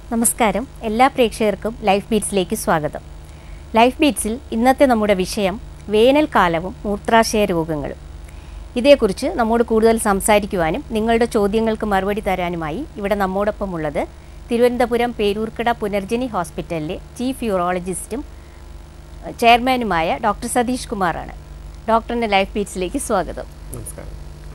നമസ്കാരം എല്ലാ പ്രേക്ഷകർക്കും ലൈഫ് ബീറ്റ്സിലേക്ക് സ്വാഗതം ലൈഫ് ബീറ്റ്സിൽ ഇന്നത്തെ നമ്മുടെ വിഷയം വേനൽക്കാലവും മൂത്രാശയ രോഗങ്ങളും ഇതേക്കുറിച്ച് നമ്മോട് കൂടുതൽ സംസാരിക്കുവാനും നിങ്ങളുടെ ചോദ്യങ്ങൾക്ക് മറുപടി തരാനുമായി ഇവിടെ നമ്മോടൊപ്പം ഉള്ളത് തിരുവനന്തപുരം പേരൂർക്കട പുനർജനി ഹോസ്പിറ്റലിലെ ചീഫ് യൂറോളജിസ്റ്റും ചെയർമാനുമായ ഡോക്ടർ സതീഷ് കുമാറാണ് ഡോക്ടറിൻ്റെ ലൈഫ് ബീറ്റ്സിലേക്ക് സ്വാഗതം നമസ്കാരം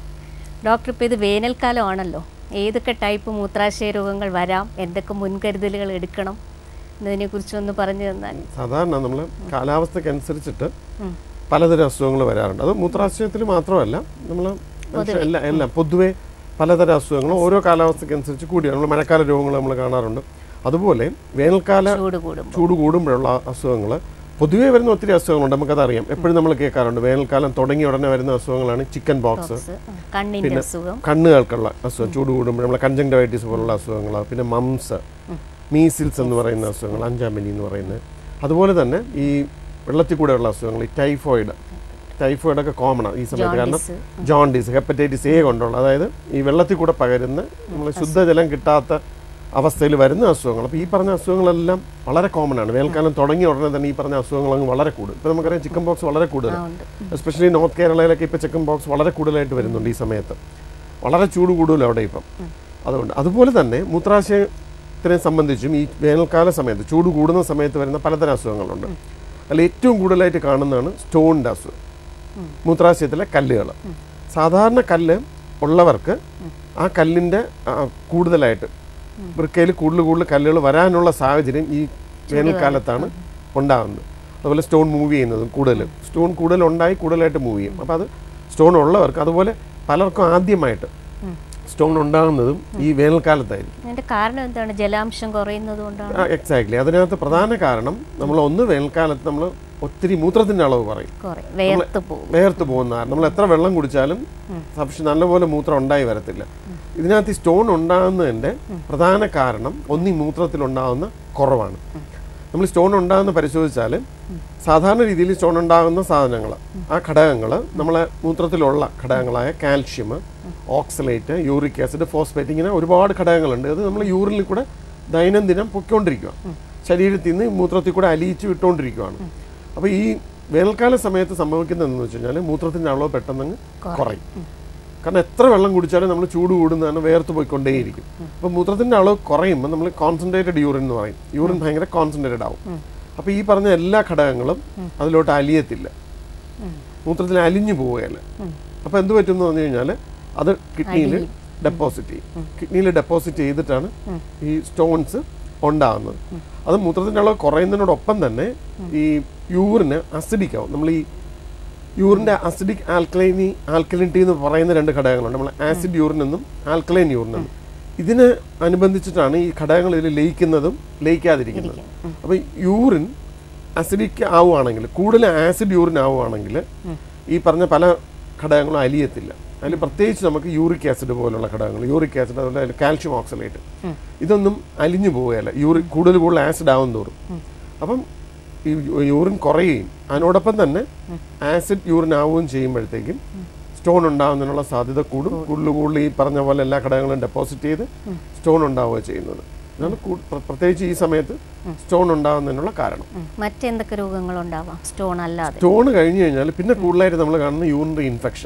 ഡോക്ടർ ഇപ്പോൾ ഇത് വേനൽക്കാലമാണല്ലോ ഏതൊക്കെ ടൈപ്പ് മൂത്രാശയ രോഗങ്ങൾ വരാം എന്തൊക്കെ മുൻകരുതലുകൾ എടുക്കണം എന്നതിനെക്കുറിച്ച് ഒന്ന് പറഞ്ഞു തന്നാൽ സാധാരണ നമ്മൾ കാലാവസ്ഥയ്ക്ക് അനുസരിച്ചിട്ട് ഉം. പലതരം അസുഖങ്ങൾ വരാറുണ്ട് അത് മൂത്രാശയത്തിൽ മാത്രമല്ല നമ്മൾ എല്ലാം എല്ലാം പൊതുവെ പലതരം അസുഖങ്ങളും ഓരോ കാലാവസ്ഥയ്ക്ക് അനുസരിച്ച് കൂടിയാണ് നമ്മൾ മഴക്കാല രോഗങ്ങൾ നമ്മൾ കാണാറുണ്ട് അതുപോലെ വേനൽക്കാല ചൂട് കൂടും ചൂട് കൂടുമ്പോഴുള്ള അസുഖങ്ങൾ പൊതുവേ വരുന്ന ഒത്തിരി അസുഖങ്ങളുണ്ട് നമുക്കത് അറിയാം എപ്പോഴും നമ്മൾ കേൾക്കാറുണ്ട് വേനൽക്കാലം തുടങ്ങിയ ഉടനെ വരുന്ന അസുഖങ്ങളാണ് ചിക്കൻ ബോക്സ് കണ്ണിന്റെ അസുഖം കണ്ണുകൾക്കുള്ള അസുഖം ചൂട് കൂടുമ്പോൾ നമ്മളെ കൺജങ്ടൈറ്റിസ് പോലുള്ള അസുഖങ്ങൾ പിന്നെ മംസ് മീസിൽസ് എന്ന് പറയുന്ന അസുഖങ്ങൾ അഞ്ചാം പനി എന്ന് പറയുന്നത് അതുപോലെ തന്നെ ഈ വെള്ളത്തിൽ കൂടെയുള്ള അസുഖങ്ങൾ ഈ ടൈഫോയിഡ് ടൈഫോയിഡൊക്കെ കോമൺ ആണ് ഈ സമയത്ത് കാരണം ജോണ്ടിസ് ജോണ്ടിസ് ഹെപ്പറ്റൈറ്റിസ് എ കൊണ്ടുള്ള അതായത് ഈ വെള്ളത്തിൽ കൂടെ പകരുന്ന നമ്മൾ ശുദ്ധജലം കിട്ടാത്ത അവസ്ഥയിൽ വരുന്ന അസുഖങ്ങൾ അപ്പോൾ ഈ പറഞ്ഞ അസുഖങ്ങളെല്ലാം വളരെ കോമൺ ആണ് വേനൽക്കാലം തുടങ്ങിയ ഉടനെ തന്നെ ഈ പറഞ്ഞ അസുഖങ്ങൾ അങ്ങ് വളരെ കൂടും ഇപ്പോൾ നമുക്കറിയാം ചിക്കൻ ബോക്സ് വളരെ ആ, കൂടുതലാണ് ഉണ്ട് എസ്പെഷ്യലി നോർത്ത് കേരളയിലൊക്കെ ഇപ്പോൾ ചിക്കൻ ബോക്സ് വളരെ കൂടുതലായിട്ട് വരുന്നുണ്ട് ഈ സമയത്ത് വളരെ ചൂട് കൂടുതലും അവിടെ ഇപ്പം അതുകൊണ്ട് അതുപോലെ തന്നെ മൂത്രാശയത്തിനെ സംബന്ധിച്ചും ഈ വേനൽക്കാല സമയത്ത് ചൂട് കൂടുന്ന സമയത്ത് വരുന്ന പലതരം അസുഖങ്ങളുണ്ട് അതിൽ ഏറ്റവും കൂടുതലായിട്ട് കാണുന്നതാണ് സ്റ്റോണിൻ്റെ അസുഖം മൂത്രാശയത്തിലെ കല്ലുകൾ സാധാരണ കല്ല് ഉള്ളവർക്ക് ആ കല്ലിൻ്റെ കൂടുതലായിട്ട് വൃക്കയിൽ കൂടുതൽ കൂടുതൽ കല്ലുകൾ വരാനുള്ള സാഹചര്യം ഈ വേനൽക്കാലത്താണ് ഉണ്ടാകുന്നത് അതുപോലെ സ്റ്റോൺ മൂവ് ചെയ്യുന്നതും കൂടുതൽ സ്റ്റോൺ കൂടുതൽ ഉണ്ടായി കൂടുതലായിട്ട് മൂവ് ചെയ്യും അപ്പോൾ അത് സ്റ്റോൺ ഉള്ളവർക്ക് അതുപോലെ പലർക്കും ആദ്യമായിട്ട് ഉം. സ്റ്റോൺ ഉണ്ടാകുന്നതും ഈ വേനൽക്കാലത്തായിരിക്കും അതിന്റെ കാരണം എന്താണ് ജലാംശം കുറയുന്നത് കൊണ്ടാണ് എക്സാക്ട്ലി അതിനകത്ത് പ്രധാന കാരണം നമ്മൾ ഒന്ന് വേനൽക്കാലത്ത് നമ്മൾ ഒത്തിരി മൂത്രത്തിൻ്റെ അളവ് പറയും കുറെ വേർത്ത് പോകും വേർത്ത് പോകുന്ന കാരണം നമ്മൾ എത്ര വെള്ളം കുടിച്ചാലും സഫിഷ്യൻ നല്ലപോലെ മൂത്രം ഉണ്ടായി വരത്തില്ല ഇതിനകത്ത് ഈ സ്റ്റോൺ ഉണ്ടാകുന്നതിൻ്റെ പ്രധാന കാരണം ഒന്ന് ഈ മൂത്രത്തിൽ ഉണ്ടാകുന്ന കുറവാണ് നമ്മൾ സ്റ്റോൺ ഉണ്ടാകുന്ന പരിശോധിച്ചാൽ സാധാരണ രീതിയിൽ സ്റ്റോൺ ഉണ്ടാകുന്ന സാധനങ്ങൾ ആ ഘടകങ്ങൾ നമ്മളെ മൂത്രത്തിലുള്ള ഘടകങ്ങളായ calcium oxalate uric acid phosphate ഇങ്ങനെ ഒരുപാട് ഘടകങ്ങളുണ്ട് അത് നമ്മൾ യൂറിനിൽ കൂടെ ദൈനംദിനം പൊയ്ക്കൊണ്ടിരിക്കുക ശരീരത്തിൽ നിന്ന് മൂത്രത്തിൽ കൂടെ അലിയിച്ച് വിട്ടുകൊണ്ടിരിക്കുകയാണ് അപ്പോൾ ഈ വേനൽക്കാല സമയത്ത് സംഭവിക്കുന്നതെന്ന് വെച്ച് കഴിഞ്ഞാൽ മൂത്രത്തിൻ്റെ അളവ് പെട്ടെന്ന് കുറയും കാരണം എത്ര വെള്ളം കുടിച്ചാലും നമ്മൾ ചൂട് കൂടുന്നതാണ് വേർത്ത് പോയിക്കൊണ്ടേയിരിക്കും അപ്പോൾ മൂത്രത്തിൻ്റെ അളവ് കുറയുമ്പോൾ നമ്മൾ കോൺസെൻട്രേറ്റഡ് യൂറിൻ എന്ന് പറയും യൂറിൻ ഭയങ്കര കോൺസെൻട്രേറ്റഡ് ആവും അപ്പോൾ ഈ പറഞ്ഞ എല്ലാ ഘടകങ്ങളും അതിലോട്ട് അലിയത്തില്ല മൂത്രത്തിൽ അലിഞ്ഞു പോവുകയല്ല അപ്പോൾ എന്ത് പറ്റും എന്ന് പറഞ്ഞു കഴിഞ്ഞാൽ അത് കിഡ്നിയിൽ ഡെപ്പോസിറ്റ് ചെയ്യും കിഡ്നിയിൽ ഡെപ്പോസിറ്റ് ചെയ്തിട്ടാണ് ഈ സ്റ്റോൺസ് ഉണ്ടാകുന്നത് അത് മൂത്രത്തിൻ്റെ അളവ് കുറയുന്നതിനോടൊപ്പം തന്നെ ഈ യൂറിന് അസിഡിക് ആവും നമ്മൾ ഈ യൂറിൻ്റെ അസിഡിക് ആൽക്കലൈനി ആൽക്കലിനിറ്റി എന്ന് പറയുന്ന രണ്ട് ഘടകങ്ങളുണ്ട് നമ്മൾ ആസിഡ് യൂറിൻ എന്നും ആൽക്കലൈൻ യൂറിൻ എന്നും ഇതിന് അനുബന്ധിച്ചിട്ടാണ് ഈ ഘടകങ്ങൾ ഇതിൽ ലയിക്കുന്നതും ലയിക്കാതിരിക്കുന്നതും അപ്പോൾ യൂറിൻ അസിഡിക് ആവുകയാണെങ്കിൽ കൂടുതൽ ആസിഡ് യൂറിൻ ആവുകയാണെങ്കിൽ ഈ പറഞ്ഞ പല ഘടകങ്ങളും അലിയത്തില്ല അതിൽ പ്രത്യേകിച്ച് നമുക്ക് യൂറിക് ആസിഡ് പോലുള്ള ഘടകങ്ങൾ യൂറിക് ആസിഡ് അതുപോലെ കാൽഷ്യം ഓക്സലേറ്റ് ഇതൊന്നും അലിഞ്ഞു പോവുകയല്ല യൂറിൻ കൂടുതൽ കൂടുതൽ ആസിഡ് ആവും തോറും അപ്പം ഈ യൂറിൻ കുറയുകയും അതിനോടൊപ്പം തന്നെ ആസിഡ് യൂറിൻ ആവുകയും ചെയ്യുമ്പോഴത്തേക്കും സ്റ്റോൺ ഉണ്ടാകുന്നതിനുള്ള സാധ്യത കൂടും കൂടുതൽ കൂടുതൽ ഈ പറഞ്ഞ പോലെ എല്ലാ ഘടകങ്ങളും ഡെപ്പോസിറ്റ് ചെയ്ത് സ്റ്റോൺ ഉണ്ടാവുക ചെയ്യുന്നത് ഇതാണ് കൂ- പ്ര- പ്രത്യേകിച്ച് ഈ സമയത്ത് സ്റ്റോൺ ഉണ്ടാകുന്നതിനുള്ള കാരണം ഉം. മറ്റെന്തൊക്കെ രോഗങ്ങൾ ഉണ്ടാവാം സ്റ്റോൺ അല്ലാതെ സ്റ്റോൺ കഴിഞ്ഞു കഴിഞ്ഞാൽ പിന്നെ കൂടുതലായിട്ട് നമ്മൾ കാണുന്ന യൂറിനറി ഇൻഫെക്ഷൻ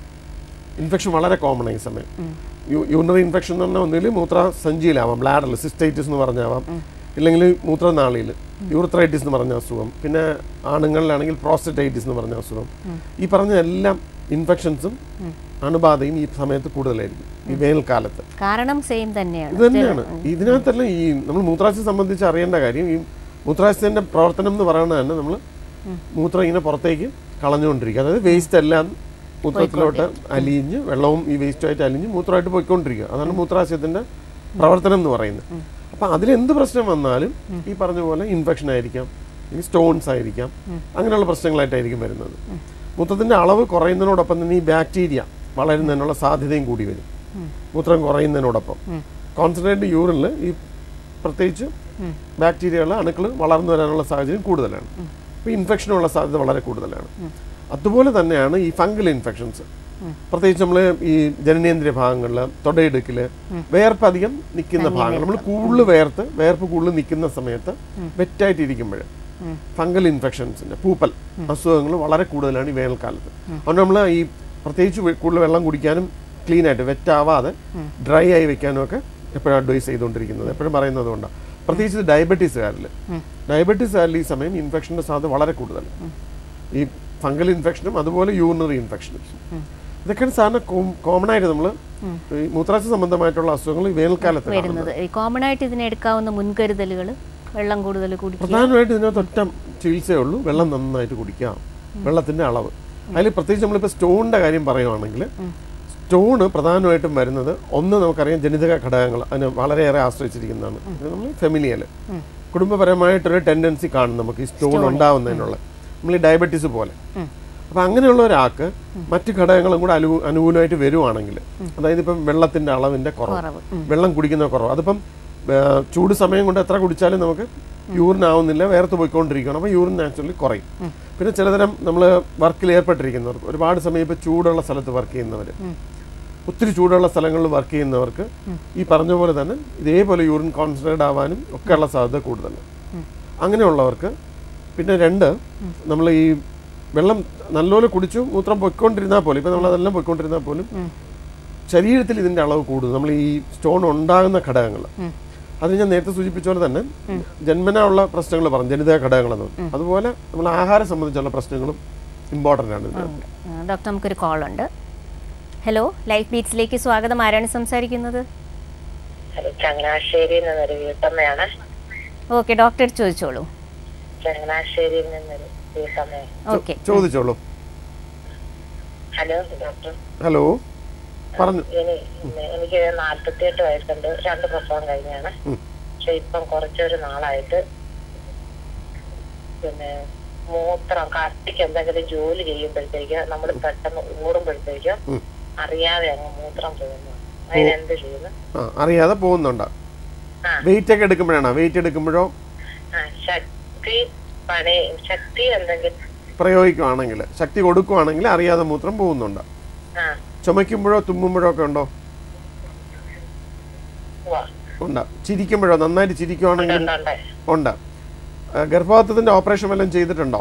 ഇൻഫെക്ഷൻ വളരെ കോമൺ ഈ സമയം യൂറിനറി ഇൻഫെക്ഷൻ എന്ന് പറഞ്ഞാൽ ഒന്നുകിൽ മൂത്രസഞ്ചിയിലാവാം ബ്ലാഡറിൽ സിസ്റ്റൈറ്റിസ് എന്ന് പറഞ്ഞാവാം ഇല്ലെങ്കിൽ മൂത്രനാളിയിൽ യൂറിത്രൈറ്റിസ് എന്ന് പറഞ്ഞ അസുഖം പിന്നെ ആണുങ്ങളിലാണെങ്കിൽ പ്രോസ്റ്ററ്റൈറ്റിസ് എന്ന് പറഞ്ഞ അസുഖം ഈ പറഞ്ഞ എല്ലാം ഇൻഫെക്ഷൻസും അണുബാധയും ഈ സമയത്ത് കൂടുതലായിരിക്കും ഈ വേനൽക്കാലത്ത് കാരണം സെയിം തന്നെയാണ് ഇത് തന്നെയാണ് ഇതിനകത്തെല്ലാം ഈ നമ്മൾ മൂത്രാശയം സംബന്ധിച്ച് അറിയേണ്ട കാര്യം ഈ മൂത്രാശയത്തിന്റെ പ്രവർത്തനം എന്ന് പറയുന്നത് തന്നെ നമ്മൾ മൂത്രം ഇങ്ങനെ പുറത്തേക്ക് കളഞ്ഞുകൊണ്ടിരിക്കുക അതായത് വേസ്റ്റ് എല്ലാം മൂത്രത്തിലോട്ട് അലിഞ്ഞ് വെള്ളവും ഈ വേസ്റ്റുമായിട്ട് അലിഞ്ഞ് മൂത്രമായിട്ട് പോയിക്കൊണ്ടിരിക്കുക അതാണ് മൂത്രാശയത്തിന്റെ പ്രവർത്തനം എന്ന് പറയുന്നത് അപ്പൊ അതിലെന്ത് പ്രശ്നം വന്നാലും ഈ പറഞ്ഞ പോലെ ഇൻഫെക്ഷൻ ആയിരിക്കാം ഈ സ്റ്റോൺസ് ആയിരിക്കാം അങ്ങനെയുള്ള പ്രശ്നങ്ങളായിട്ടായിരിക്കും വരുന്നത് മൂത്രത്തിന്റെ അളവ് കുറയുന്നതിനോടൊപ്പം തന്നെ ഈ ബാക്ടീരിയ വളരുന്നതിനുള്ള സാധ്യതയും കൂടി വരും മൂത്രം കുറയുന്നതിനോടൊപ്പം കോൺസെൻട്രേറ്റ് യൂറിനിൽ ഈ പ്രത്യേകിച്ച് ബാക്ടീരിയകൾ അണുക്കൾ വളർന്നു വരാനുള്ള സാഹചര്യം കൂടുതലാണ് അപ്പോൾ ഇൻഫെക്ഷനുള്ള സാധ്യത വളരെ കൂടുതലാണ് അതുപോലെ തന്നെയാണ് ഈ ഫംഗൽ ഇൻഫെക്ഷൻസ് പ്രത്യേകിച്ച് നമ്മൾ ഈ ജനനേന്ദ്രിയ ഭാഗങ്ങളിൽ തൊടയിടുക്കിൽ വേർപ്പ് അധികം നിൽക്കുന്ന ഭാഗങ്ങൾ നമ്മൾ കൂടുതൽ വേർത്ത് വേർപ്പ് കൂടുതൽ നിൽക്കുന്ന സമയത്ത് വെറ്റായിട്ട് ഇരിക്കുമ്പോൾ ഫംഗൽ ഇൻഫെക്ഷൻസിന്റെ പൂപ്പൽ അസുഖങ്ങൾ വളരെ കൂടുതലാണ് ഈ വേനൽക്കാലത്ത് അതുകൊണ്ട് നമ്മൾ ഈ പ്രത്യേകിച്ച് വെ- കൂടുതൽ വെള്ളം കുടിക്കാനും ക്ലീൻ ആയിട്ട് വെറ്റാവാതെ ഡ്രൈ ആയി വെക്കാനും ഒക്കെ എപ്പോഴും അഡ്വൈസ് ചെയ്തുകൊണ്ടിരിക്കുന്നത് എപ്പോഴും പറയുന്നത് കൊണ്ടാണ് പ്രത്യേകിച്ച് ഡയബറ്റീസുകാരിൽ ഡയബറ്റീസുകാരിൽ ഈ സമയം ഇൻഫെക്ഷൻ്റെ സാധ്യത വളരെ കൂടുതൽ ഈ ഫംഗൽ ഇൻഫെക്ഷനും അതുപോലെ യൂറിനറി ഇൻഫെക്ഷനും ഇതൊക്കെയാണ് സാധാരണ കോമൺ ആയിട്ട് നമ്മൾ ഈ മൂത്രാശയ സംബന്ധമായിട്ടുള്ള അസുഖങ്ങൾ ഈ വേനൽക്കാലത്ത് കാണുന്നത് വരുന്നത് ഈ കോമൺ ആയിട്ട് ഇതിനെടുക്കാവുന്ന മുൻകരുതലുകൾ വെള്ളം കൂടുതൽ കുടിക്കുക പ്രധാനമായിട്ട് ഇതിനകത്ത് ഒറ്റ ചികിത്സയേ ഉള്ളൂ വെള്ളം നന്നായിട്ട് കുടിക്കാം വെള്ളത്തിന്റെ അളവ് അതിൽ പ്രത്യേകിച്ച് നമ്മളിപ്പോൾ സ്റ്റോണിന്റെ കാര്യം പറയുവാണെങ്കിൽ സ്റ്റോണ് പ്രധാനമായിട്ടും വരുന്നത് ഒന്ന് നമുക്കറിയാം ജനിതക ഘടകങ്ങൾ അതിന് വളരെയേറെ ആശ്രയിച്ചിരിക്കുന്നതാണ് നമ്മൾ ഫെമിലിയൽ കുടുംബപരമായിട്ടൊരു ടെൻഡൻസി കാണും നമുക്ക് ഈ സ്റ്റോൺ ഉണ്ടാവുന്നതിനുള്ള നമ്മൾ ഈ ഡയബറ്റീസ് പോലെ അപ്പം അങ്ങനെയുള്ള ഒരാൾക്ക് മറ്റു ഘടകങ്ങളും കൂടെ അനു അനുകൂലമായിട്ട് വരുവാണെങ്കിൽ അതായത് ഇപ്പം വെള്ളത്തിന്റെ അളവിന്റെ കുറവ് കുറവ് വെള്ളം കുടിക്കുന്ന കുറവ് അതിപ്പം ആ, ചൂട് സമയം കൊണ്ട് എത്ര കുടിച്ചാലും നമുക്ക് യൂറിൻ ആവുന്നില്ല വേർത്ത് പോയിക്കൊണ്ടിരിക്കണം അപ്പോൾ യൂറിൻ നാച്ചുറലി കുറയും പിന്നെ ചിലതരം നമ്മൾ വർക്കിൽ ഏർപ്പെട്ടിരിക്കുന്നവർക്ക് ഒരുപാട് സമയം ഇപ്പോൾ ചൂടുള്ള സ്ഥലത്ത് വർക്ക് ചെയ്യുന്നവർ ഒത്തിരി ചൂടുള്ള സ്ഥലങ്ങളിൽ വർക്ക് ചെയ്യുന്നവർക്ക് ഈ പറഞ്ഞ പോലെ തന്നെ ഇതേപോലെ യൂറിൻ കോൺസെൻട്രേറ്റ് ആവാനും ഒക്കെയുള്ള സാധ്യത കൂടുതൽ അങ്ങനെയുള്ളവർക്ക് പിന്നെ രണ്ട് നമ്മൾ ഈ വെള്ളം നല്ലപോലെ കുടിച്ചു മൂത്രം പൊയ്ക്കൊണ്ടിരുന്നാൽ പോലും ഇപ്പം നമ്മളതെല്ലാം പൊയ്ക്കൊണ്ടിരുന്നാൽ പോലും ശരീരത്തിൽ ഇതിന്റെ അളവ് കൂടും നമ്മൾ ഈ സ്റ്റോൺ ഉണ്ടാകുന്ന ഘടകങ്ങൾ അത് ഞാൻ നേരത്തെ സൂചിപ്പിച്ച പോലെ തന്നെ ജന്മനാ ഉള്ള പ്രശ്നങ്ങൾ പറഞ്ഞു ജനിതക ഘടകങ്ങളെന്ന് അതുപോലെ നമ്മൾ ആഹാരം സംബന്ധിച്ചുള്ള പ്രശ്നങ്ങളും ഇമ്പോർട്ടൻ്റ് ആണ് ഇതിനകത്ത്. ആ, ഡോക്ടർ നമുക്കൊരു കോൾ ഉണ്ട് ഹലോ ലൈഫ് ബീറ്റ്സിലേക്ക് സ്വാഗതം ആരാണ് സംസാരിക്കുന്നത് അത് ചങ്ങനാശ്ശേരിയിൽ നിന്നൊരു വീട്ടമ്മയാണ് ഓക്കെ ഡോക്ടർ ചോദിച്ചോളൂ ചങ്ങനാശ്ശേരിയിൽ നിന്നൊരു വീട്ടമ്മയാണ് ഓക്കെ ചോദിച്ചോളൂ ഹലോ ഡോക്ടർ ഹലോ പറഞ്ഞു ഇനി എനിക്ക് നാല്പത്തിയെട്ട് വയസ്സുണ്ട് രണ്ട് പ്രസവം കഴിഞ്ഞാണ് പക്ഷെ ഇപ്പം കുറച്ചൊരു നാളായിട്ട് പിന്നെ മൂത്രം കട്ടിക്ക് എന്തെങ്കിലും ജോലി ചെയ്യുമ്പോഴത്തേക്ക് നമ്മൾ പെട്ടെന്ന് ഓടുമ്പോഴത്തേക്ക് അറിയാതെ അങ്ങ് മൂത്രം പോകുന്നു അതിനെന്ത് ചെയ്യുന്നു ആ അറിയാതെ പോകുന്നുണ്ട് ആ. വെയിറ്റ് ഒക്കെ എടുക്കുമ്പോഴാണോ വെയിറ്റ് എടുക്കുമ്പോഴോ ആ ശക്തി പണി ശക്തി എന്തെങ്കിലും പ്രയോഗിക്കുവാണെങ്കിൽ ശക്തി കൊടുക്കുവാണെങ്കിൽ അറിയാതെ മൂത്രം പോകുന്നുണ്ട് ആ ചുമയ്ക്കുമ്പോഴോ തുമ്മുമ്പോഴോ ഒക്കെ ഉണ്ടോ ഉവ്വ. ഉണ്ട് ചിരിക്കുമ്പോഴോ നന്നായിട്ട് ചിരിക്കുവാണെങ്കിൽ ഉണ്ട്, ഉണ്ട്. ഉണ്ട് ആ, ഗർഭപാത്രത്തിന്റെ ഓപ്പറേഷൻ വല്ലതും ചെയ്തിട്ടുണ്ടോ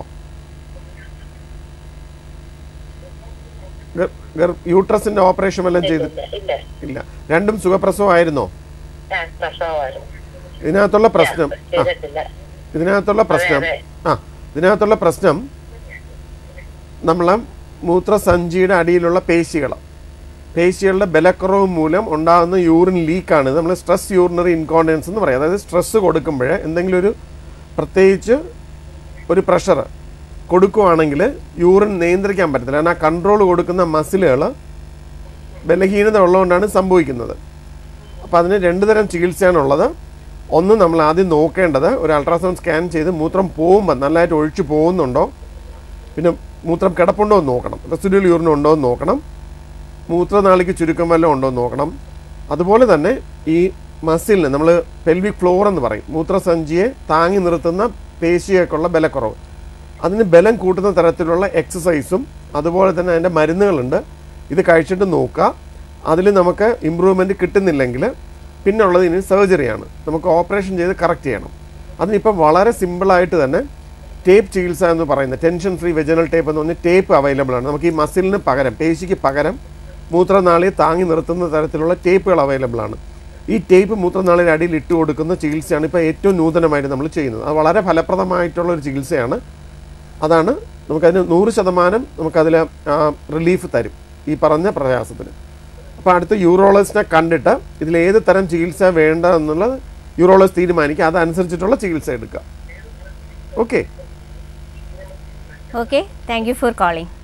ഗർ- ഗർ- യൂട്രസിന്റെ ഓപ്പറേഷൻ വല്ലതും ചെയ്തി ഇല്ല ഇല്ല ഇല്ല രണ്ടും സുഖപ്രസവമായിരുന്നോ ആ, പ്രസവമായിരുന്നു ഇതിനകത്തുള്ള പ്രശ്നം ആ ചെയ്തിട്ടില്ല ഇതിനകത്തുള്ള പ്രശ്നം അതെ. ആ ഇതിനകത്തുള്ള പ്രശ്നം നമ്മളെ മൂത്രസഞ്ചിയുടെ അടിയിലുള്ള പേശികൾ പേശികളുടെ ബലക്കുറവ് മൂലം ഉണ്ടാകുന്ന യൂറിൻ ലീക്കാണ് നമ്മൾ സ്ട്രെസ് യൂറിനറി ഇൻകോണ്ടൻസ് എന്ന് പറയും അതായത് സ്ട്രെസ് കൊടുക്കുമ്പോൾ എന്തെങ്കിലും ഒരു പ്രത്യേകിച്ച് ഒരു പ്രഷർ കൊടുക്കുവാണെങ്കിൽ യൂറിൻ നിയന്ത്രിക്കാൻ പറ്റത്തില്ല കാരണം ആ കൺട്രോൾ കൊടുക്കുന്ന മസിലുകൾ ബലഹീനത ഉള്ളതുകൊണ്ടാണ് സംഭവിക്കുന്നത് അപ്പോൾ അതിന് രണ്ട് തരം ചികിത്സയാണുള്ളത് ഒന്ന് നമ്മൾ ആദ്യം നോക്കേണ്ടത് ഒരു അൾട്രാസൗണ്ട് സ്കാൻ ചെയ്ത് മൂത്രം പോകുമ്പോൾ നല്ലതായിട്ട് ഒഴിച്ചു പോകുന്നുണ്ടോ പിന്നെ മൂത്രം കിടപ്പുണ്ടോ എന്ന് നോക്കണം റെസിഡ്യൂൽ യൂറിൻ ഉണ്ടോ എന്ന് നോക്കണം മൂത്രനാളിക്ക് ചുരുക്കം വല്ലതും ഉണ്ടോ എന്ന് നോക്കണം അതുപോലെ തന്നെ ഈ മസിലിന് നമ്മൾ പെൽവിക് ഫ്ലോർ എന്ന് പറയും മൂത്രസഞ്ചിയെ താങ്ങി നിർത്തുന്ന പേശിയൊക്കെയുള്ള ബലക്കുറവ് അതിന് ബലം കൂട്ടുന്ന തരത്തിലുള്ള എക്സസൈസും അതുപോലെ തന്നെ അതിൻ്റെ മരുന്നുകളുണ്ട് ഇത് കഴിച്ചിട്ട് നോക്കുക അതിൽ നമുക്ക് ഇമ്പ്രൂവ്മെൻറ്റ് കിട്ടുന്നില്ലെങ്കിൽ പിന്നെ ഉള്ളത് ഇനി സർജറിയാണ് നമുക്ക് ഓപ്പറേഷൻ ചെയ്ത് കറക്റ്റ് ചെയ്യണം അതിനിപ്പം വളരെ സിമ്പിളായിട്ട് തന്നെ ടേപ്പ് ചികിത്സ എന്ന് പറയുന്നത് ടെൻഷൻ ഫ്രീ വെജനൽ ടേപ്പ് എന്ന് പറഞ്ഞ ടേപ്പ് അവൈലബിൾ ആണ് നമുക്ക് ഈ മസിലിന് പകരം പേശിക്ക് പകരം മൂത്രനാളിയെ താങ്ങി നിർത്തുന്ന തരത്തിലുള്ള ടേപ്പുകൾ അവൈലബിൾ ആണ് ഈ ടേപ്പ് മൂത്രനാളിയുടെ അടിയിൽ ഇട്ട് കൊടുക്കുന്ന ചികിത്സയാണ് ഇപ്പോൾ ഏറ്റവും നൂതനമായിട്ട് നമ്മൾ ചെയ്യുന്നത് അത് വളരെ ഫലപ്രദമായിട്ടുള്ള ഒരു ചികിത്സയാണ് അതാണ് നമുക്കതിന് നൂറ് ശതമാനം നമുക്കതിൽ റിലീഫ് തരും ഈ പറഞ്ഞ പ്രയാസത്തിന് അപ്പോൾ അടുത്ത യൂറോളജിസ്റ്റിനെ കണ്ടിട്ട് ഇതിൽ ഏത് തരം ചികിത്സ വേണ്ട എന്നുള്ളത് യൂറോളജിസ്റ്റ് തീരുമാനിക്കുക അതനുസരിച്ചിട്ടുള്ള ചികിത്സ എടുക്കുക okay okay thank you for calling